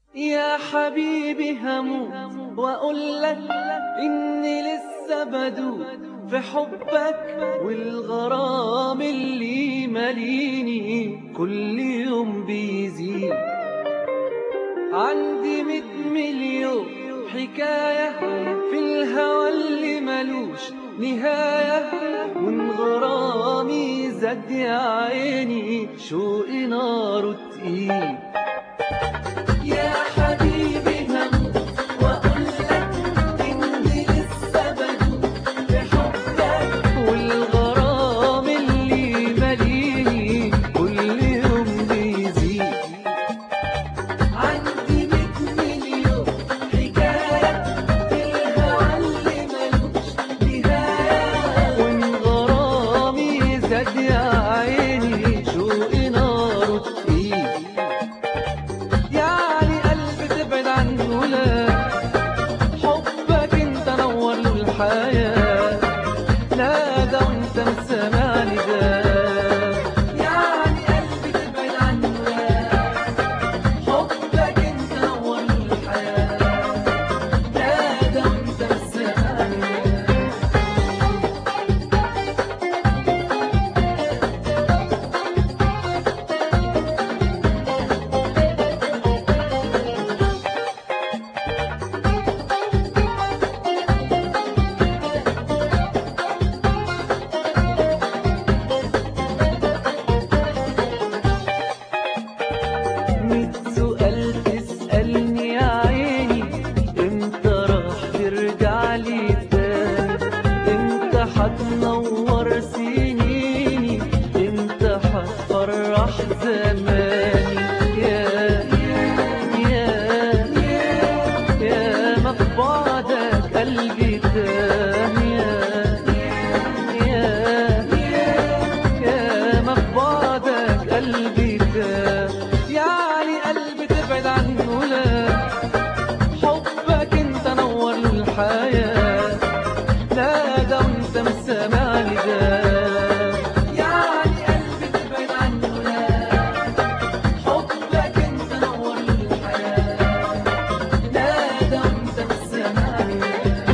يا حبيبي هموت واقول لك اني لسه بدوب في حبك والغرام اللي ماليني كل يوم بيزيد عندي ميت مليون حكاية في الهوى اللي ملوش نهاية من غرامي زاد يا عيني شوقي ناره تقيل يا حبيبي هموت واقول لك اني لسه بدوب في حبك والغرام اللي ماليني كل يوم بيزيد عندي ميت مليون حكاية في الهوى اللي ملوش نهاية وإن غرامي زاد يا عيني شوقي ناره تقيل يعني قلبي تبعد عنه لا حبك انت نور له الحياة لا ده وانت مش سامعني ده يعني قلبي تبعد عنه لا حبك انت نور له الحياة لا ده وانت مش سامعني ده ميت سؤال تسألني يا عيني امتى راح ترجع لي تاني امتى هتنور سنيني امتى هتفرح زماني يا يا يا يا ما في بعدك قلبي تاني يا يا يا ما في بعدك قلبي تاه يعني قلبي تبعد عنه لا حبك انت نور له الحياة لا ده وانت مش سامعني ده يعني قلبي تبعد عنه لا حبك انت نور له الحياة لا ده وانت مش سامعني ده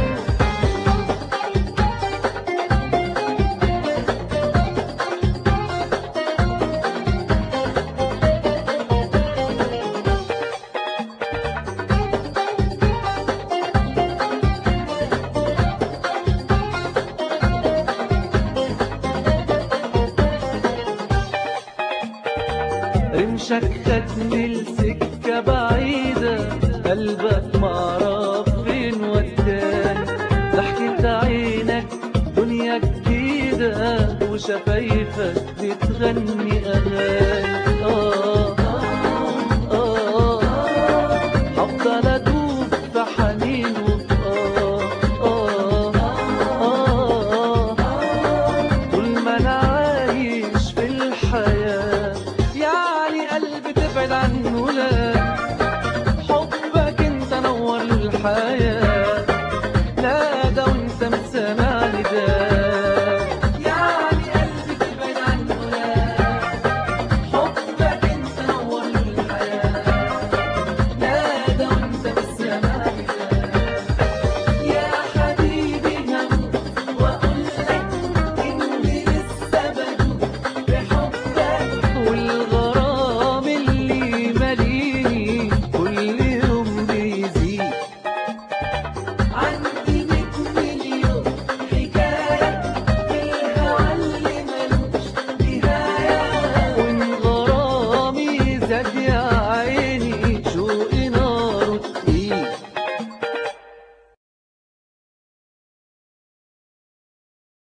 رمشك خدني لسكة بعيدة قلبك معرف فين وداني ضحكة عينك دنيا جديدة وشفايفك بتغني أغاني آه آه آه هفضل أدوب في حنين وفي آه آه آه طول ما أنا عايش في الحياة يعني قلبي تبعد عنه لا حبك انت نور له الحياة